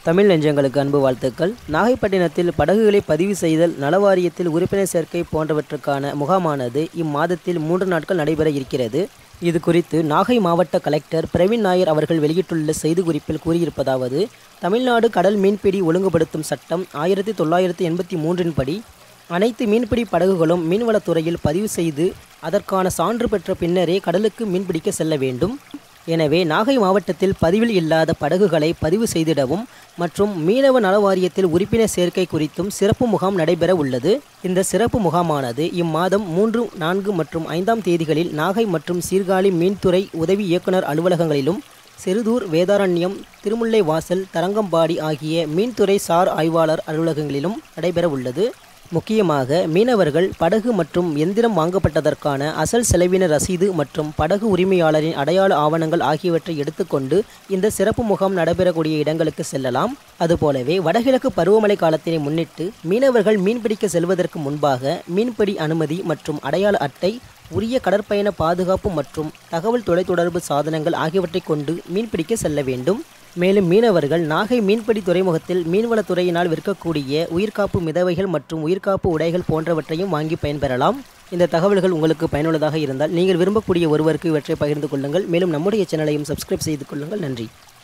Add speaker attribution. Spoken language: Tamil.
Speaker 1: தமிழ் நெஞ்சங்களுக்கு அன்பு வாழ்த்துக்கள் நாகைப்பட்டினத்தில் படகுகளை பதிவு செய்தல் நலவாரியத்தில் உறுப்பினர் சேர்க்கை போன்றவற்றுக்கான முகாமானது இம்மாதத்தில் மூன்று நாட்கள் நடைபெற இருக்கிறது இது குறித்து நாகை மாவட்ட கலெக்டர் பிரவீன் நாயர் அவர்கள் வெளியிட்டுள்ள செய்திக்குறிப்பில் கூறியிருப்பதாவது தமிழ்நாடு கடல் மீன்பிடி ஒழுங்குபடுத்தும் சட்டம் ஆயிரத்தி தொள்ளாயிரத்தி எண்பத்தி மூன்றின் படி அனைத்து மீன்பிடி படகுகளும் மீன்வளத்துறையில் பதிவு செய்து அதற்கான சான்று பெற்ற பின்னரே கடலுக்கு மீன்பிடிக்க செல்ல வேண்டும் எனவே நாகை மாவட்டத்தில் பதிவில் இல்லாத படகுகளை பதிவு செய்திடவும் மற்றும் மீனவ நல வாரியத்தில் உறுப்பினர் சேர்க்கை குறித்தும் சிறப்பு முகாம் நடைபெற உள்ளது இந்த சிறப்பு முகாமானது இம்மாதம் மூன்று நான்கு மற்றும் ஐந்தாம் தேதிகளில் நாகை மற்றும் சீர்காழி மீன்துறை உதவி இயக்குனர் அலுவலகங்களிலும் செருதூர் வேதாரண்யம் திருமுல்லை வாசல் தரங்கம்பாடி ஆகிய மீன்துறை சார் ஆய்வாளர் அலுவலகங்களிலும் நடைபெற உள்ளது முக்கியமாக மீனவர்கள் படகு மற்றும் எந்திரம் வாங்கப்பட்டதற்கான அசல் செலவின ரசீது மற்றும் படகு உரிமையாளரின் அடையாள ஆவணங்கள் ஆகியவற்றை எடுத்துக்கொண்டு இந்த சிறப்பு முகாம் நடைபெறக்கூடிய இடங்களுக்கு செல்லலாம் அதுபோலவே வடகிழக்கு பருவமழை காலத்தினை முன்னிட்டு மீனவர்கள் மீன்பிடிக்க செல்வதற்கு முன்பாக மீன்பிடி அனுமதி மற்றும் அடையாள அட்டை உரிய கடற்பயண பாதுகாப்பு மற்றும் தகவல் தொலைத்தொடர்பு சாதனங்கள் ஆகியவற்றை கொண்டு மீன்பிடிக்க செல்ல வேண்டும் மேலும் மீனவர்கள் நாகை மீன்பிடி துறைமுகத்தில் மீன்வளத்துறையினால் விற்கக்கூடிய உயிர்காப்பு மிதவைகள் மற்றும் உயிர்காப்பு உடைகள் போன்றவற்றையும் வாங்கி பயன்பெறலாம் இந்த தகவல்கள் உங்களுக்கு பயனுள்ளதாக இருந்தால் நீங்கள் விரும்பக்கூடிய ஒருவருக்கு இவற்றை பகிர்ந்து கொள்ளுங்கள் மேலும் நம்முடைய சேனலையும் சப்ஸ்கிரைப் செய்து கொள்ளுங்கள் நன்றி